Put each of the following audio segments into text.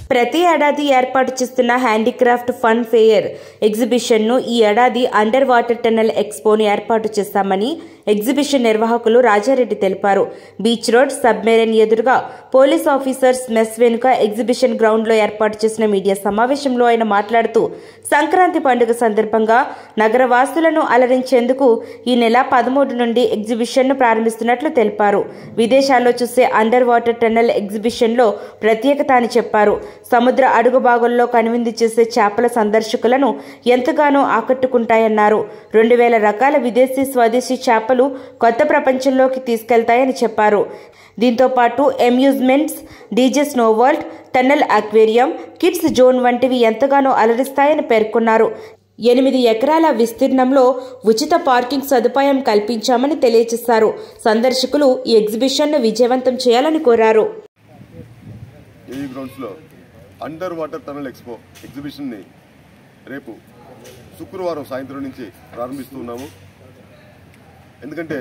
ప్రతి ఏడాది ఏర్పాటు చేస్తున్న హ్యాండీక్రాఫ్ట్ ఫన్ ఫెయిర్ ఎగ్జిబిషన్ను ఈ ఏడాది అండర్ వాటర్ టన్నెల్ ఎక్స్పోను ఏర్పాటు చేస్తామని ఎగ్జిబిషన్ నిర్వాహకులు రాజారెడ్డి తెలిపారు బీచ్ రోడ్ సబ్మెరైన్ ఎదురుగా పోలీస్ ఆఫీసర్స్ మెస్ వెనుక ఎగ్జిబిషన్ గ్రౌండ్లో ఏర్పాటు చేసిన మీడియా సమావేశంలో ఆయన మాట్లాడుతూ సంక్రాంతి పండుగ సందర్భంగా నగరవాసులను అలరించేందుకు ఈ నెల పదమూడు నుండి ఎగ్జిబిషన్ను ప్రారంభిస్తున్నట్లు తెలిపారు విదేశాల్లో చూసే అండర్ వాటర్ టన్నెల్ ఎగ్జిబిషన్లో ప్రత్యేకత అని చెప్పారు సముద్ర అడుగు భాగంలో కనువిందు చేసే చేపల సందర్శకులను ఎంతగానో ఆకట్టుకుంటాయన్నారు రెండు వేల రకాల విదేశీ స్వదేశీ చేపలు కొత్త ప్రపంచంలోకి తీసుకెళ్తాయని చెప్పారు దీంతో పాటు amusements DJ snow world tunnel aquarium kids zone వంటివి ఎంతగానో అలరిస్తాయని పేర్కొన్నారు ఎనిమిది ఎకరాల విస్తీర్ణంలో ఉచిత పార్కింగ్ సదుపాయం కల్పించామని తెలియజేశారు సందర్శకులు ఈ ఎగ్జిబిషన్ను విజయవంతం చేయాలని కోరారు ఏఈ గ్రౌండ్స్లో అండర్ వాటర్ టనల్ ఎక్స్పో ఎగ్జిబిషన్ని రేపు శుక్రవారం సాయంత్రం నుంచి ప్రారంభిస్తూ ఉన్నాము ఎందుకంటే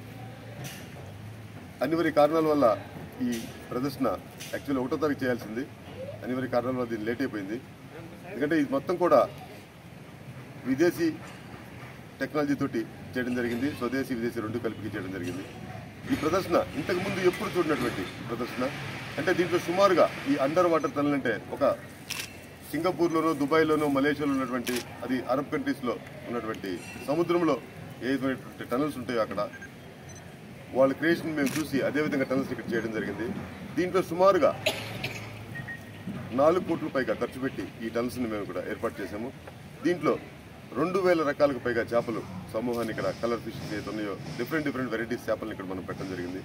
అనివార్య కారణాల వల్ల ఈ ప్రదర్శన యాక్చువల్లీ ఒకటో తారీఖు చేయాల్సింది అనివార్య కారణాల వల్ల దీన్ని లేట్ అయిపోయింది ఎందుకంటే ఇది మొత్తం కూడా విదేశీ టెక్నాలజీ తోటి చేయడం జరిగింది స్వదేశీ విదేశీ రెండు కలిపి చేయడం జరిగింది ఈ ప్రదర్శన ఇంతకు ముందు ఎప్పుడు చూడనటువంటి ప్రదర్శన అంటే దీంట్లో సుమారుగా ఈ అండర్ వాటర్ టనల్ అంటే ఒక సింగపూర్లోనో దుబాయ్లోనో మలేషియాలో ఉన్నటువంటి అది అరబ్ కంట్రీస్లో ఉన్నటువంటి సముద్రంలో ఏదైతే టనల్స్ ఉంటాయో అక్కడ వాళ్ళ క్రియేషన్ మేము చూసి అదేవిధంగా టనల్స్ ఇక్కడ చేయడం జరిగింది దీంట్లో సుమారుగా నాలుగు కోట్ల పైగా ఖర్చు పెట్టి ఈ టనల్స్ని మేము ఇక్కడ ఏర్పాటు చేశాము దీంట్లో రెండు వేల రకాలకు పైగా చేపలు సమూహాన్ని ఇక్కడ కలర్ ఫిషెస్ ఏదైతే ఉన్నాయో డిఫరెంట్ డిఫరెంట్ వెరైటీస్ చేపలను ఇక్కడ మనం పెట్టడం జరిగింది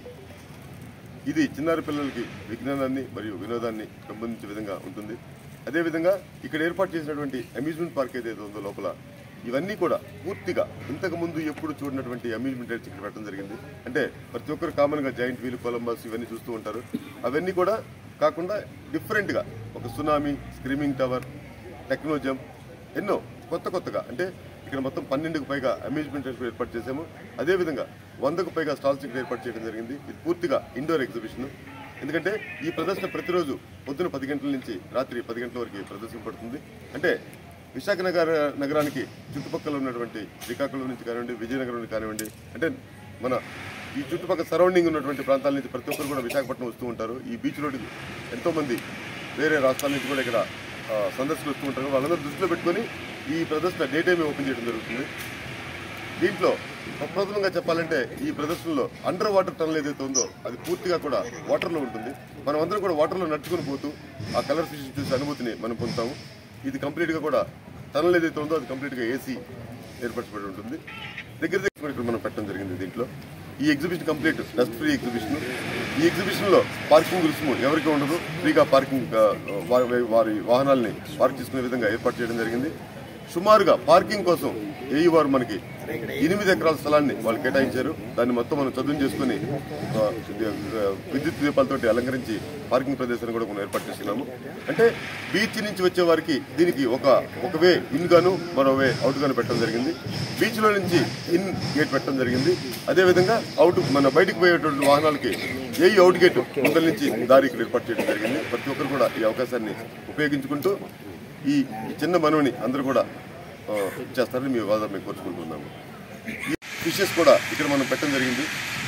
ఇది చిన్నారి పిల్లలకి విజ్ఞానాన్ని మరియు వినోదాన్ని పెంపొందించే విధంగా ఉంటుంది అదేవిధంగా ఇక్కడ ఏర్పాటు చేసినటువంటి అమ్యూజ్మెంట్ పార్క్ ఏదైతే ఉందో లోపల ఇవన్నీ కూడా పూర్తిగా ఇంతకు ముందు ఎప్పుడు చూడనటువంటి అమ్యూజ్మెంట్ రైడ్స్ ఇక్కడ పెట్టడం జరిగింది అంటే ప్రతి ఒక్కరు కామన్ గా జాయింట్ వీల్ కొలంబస్ ఇవన్నీ చూస్తూ ఉంటారు అవన్నీ కూడా కాకుండా డిఫరెంట్ గా ఒక సునామీ స్క్రీమింగ్ టవర్ టెక్నోజం ఎన్నో కొత్త కొత్తగా అంటే ఇక్కడ మొత్తం పన్నెండుకు పైగా అమ్యూజ్మెంట్ రైడ్స్ ఏర్పాటు చేశాము అదేవిధంగా వందకు పైగా స్టాల్స్ ఇక్కడ ఏర్పాటు చేయడం జరిగింది ఇది పూర్తిగా ఇండోర్ ఎగ్జిబిషన్ ఎందుకంటే ఈ ప్రదర్శన ప్రతిరోజు పొద్దున పది గంటల నుంచి రాత్రి పది గంటల వరకు ఈ ప్రదర్శన పడుతుంది అంటే విశాఖ నగర నగరానికి చుట్టుపక్కల ఉన్నటువంటి శ్రీకాకుళం నుంచి కానివ్వండి విజయనగరం నుంచి కానివ్వండి అంటే మన ఈ చుట్టుపక్కల సరౌండింగ్ ఉన్నటువంటి ప్రాంతాల నుంచి ప్రతి ఒక్కరు కూడా విశాఖపట్నం వస్తూ ఉంటారు ఈ బీచ్ రోడ్డుకి ఎంతో మంది వేరే రాష్ట్రాల నుంచి కూడా ఇక్కడ ఆ, సందర్శకులు వస్తూ ఉంటారు వాళ్ళందరూ దృష్టిలో పెట్టుకొని ఈ ప్రదర్శన డే టైం ఓపెన్ చేయడం జరుగుతుంది దీంట్లో ప్రప్రథమంగా చెప్పాలంటే ఈ ప్రదర్శనలో అండర్ వాటర్ టనల్ ఏదైతే ఉందో అది పూర్తిగా కూడా వాటర్లో ఉంటుంది మనం అందరం కూడా వాటర్లో నడుచుకుని పోతూ ఆ కలర్ ఫిష్ చూసే అనుభూతిని మనం పొందుతాము ఇది కంప్లీట్గా కూడా టనల్ ఏదైతే ఉందో అది కంప్లీట్గా ఏసీ ఏర్పరచబడి ఉంటుంది దగ్గర దగ్గర ఇక్కడ మనం పెట్టడం జరిగింది దీంట్లో ఈ exhibition complete dust free exhibition ఈ ఎగ్జిబిషన్ లో పార్కింగ్ రుసుము ఎవరికి ఉండదు ఫ్రీగా పార్కింగ్ ఆ, వారి వారి వాహనాల్ని పార్క్ చేసుకునే విధంగా ఏర్పాటు చేయడం జరిగింది సుమారుగా పార్కింగ్ కోసం ఏఈ వారు మనకి ఎనిమిది ఎకరాల స్థలాన్ని వాళ్ళు కేటాయించారు దాన్ని మొత్తం మనం చదువు చేసుకుని ఆ, ఆ, విద్యుత్ దీపాలతోటి అలంకరించి పార్కింగ్ ప్రదేశాన్ని కూడా మనం ఏర్పాటు చేస్తున్నాము అంటే బీచ్ నుంచి వచ్చే వారికి దీనికి ఒక ఒక వే ఇన్ గాను మరో వే అవుట్ గాను పెట్టడం జరిగింది బీచ్ లో నుంచి ఇన్ గేట్ పెట్టడం జరిగింది అదేవిధంగా అవుట్ మన బయటికి పోయేటువంటి వాహనాలకి ఏ అవుట్ గేట్ ముందల నుంచి దారి ఇక్కడ ఏర్పాటు చేయడం జరిగింది ప్రతి ఒక్కరు కూడా ఈ అవకాశాన్ని ఉపయోగించుకుంటూ ఈ ఈ చిన్న మనవిని అందరూ కూడా ఆ, చేస్తారని మీ వాదన మేము కోరుకుంటున్నాము ఈ ఫిషెస్ కూడా ఇక్కడ మనం పెట్టడం జరిగింది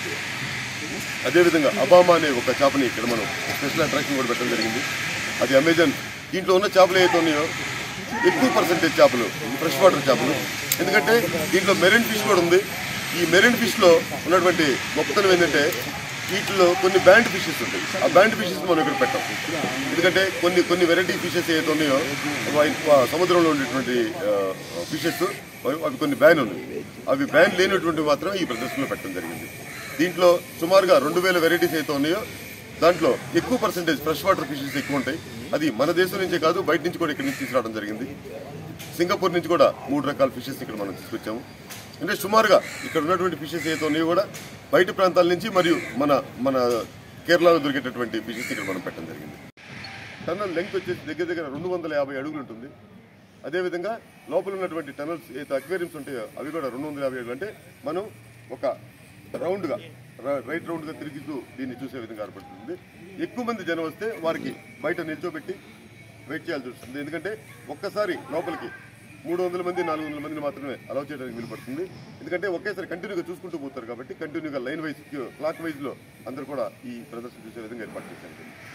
అదేవిధంగా అబామా అనే ఒక చేపని ఇక్కడ మనం స్పెషల్ అట్రాక్షన్ కూడా పెట్టడం జరిగింది అది అమెజాన్ దీంట్లో ఉన్న చేపలు ఏవైతే ఉన్నాయో ఎక్కువ పర్సెంటేజ్ చేపలు ఫ్రెష్ వాటర్ చేపలు ఎందుకంటే దీంట్లో మెరైన్ ఫిష్ కూడా ఉంది ఈ మెరైన్ ఫిష్లో ఉన్నటువంటి గొప్పతనం ఏంటంటే వీటిలో కొన్ని బ్యాండ్ ఫిషెస్ ఉంటాయి ఆ బ్యాండ్ ఫిషెస్ మనం ఇక్కడ పెట్టాం ఎందుకంటే కొన్ని కొన్ని వెరైటీ ఫిషెస్ ఏవైతే ఉన్నాయో అవి ఆ సముద్రంలో ఉండేటువంటి ఫిషెస్ అవి కొన్ని బ్యాన్ ఉన్నాయి అవి బ్యాన్ లేనటువంటి మాత్రం ఈ ప్రదర్శనలో పెట్టడం జరిగింది దీంట్లో సుమారుగా రెండు వేల వెరైటీస్ అయితే ఉన్నాయో దాంట్లో ఎక్కువ పర్సెంటేజ్ ఫ్రెష్ వాటర్ ఫిషెస్ ఎక్కువ ఉంటాయి అది మన దేశం నుంచే కాదు బయట నుంచి కూడా ఇక్కడ నుంచి తీసుకురావడం జరిగింది సింగపూర్ నుంచి కూడా మూడు రకాల ఫిషెస్ ఇక్కడ మనం తీసుకొచ్చాము అంటే సుమారుగా ఇక్కడ ఉన్నటువంటి ఫిషెస్ ఏదైతే ఉన్నాయో కూడా బయట ప్రాంతాల నుంచి మరియు మన మన కేరళలో దొరికేటటువంటి ఫిషెస్ ఇక్కడ మనం పెట్టడం జరిగింది టన్నల్ లెంగ్త్ వచ్చేసి దగ్గర దగ్గర రెండు వందల యాభై అడుగులు ఉంటుంది అదేవిధంగా లోపల ఉన్నటువంటి టనల్స్ ఏదైతే అక్వేరియంస్ ఉంటాయో అవి కూడా రెండు వందల యాభై అడుగులు అంటే మనం ఒక రౌండ్గా ర- రైట్ రౌండ్గా తిరుగుతూ దీన్ని చూసే విధంగా ఏర్పడుతుంది ఎక్కువ మంది జనం వస్తే వారికి బయట నిల్చోబెట్టి వెయిట్ చేయాల్సి వస్తుంది ఎందుకంటే ఒక్కసారి లోపలికి మూడు వందల మంది నాలుగు వందల మందిని మాత్రమే అలౌ చేయడానికి వీలు పడుతుంది ఎందుకంటే ఒకేసారి కంటిన్యూగా చూసుకుంటూ పోతారు కాబట్టి కంటిన్యూగా లైన్ వైజ్ క్లాక్ వైజ్లో అందరూ కూడా ఈ ప్రదర్శన చూసే విధంగా ఏర్పాటు చేశారు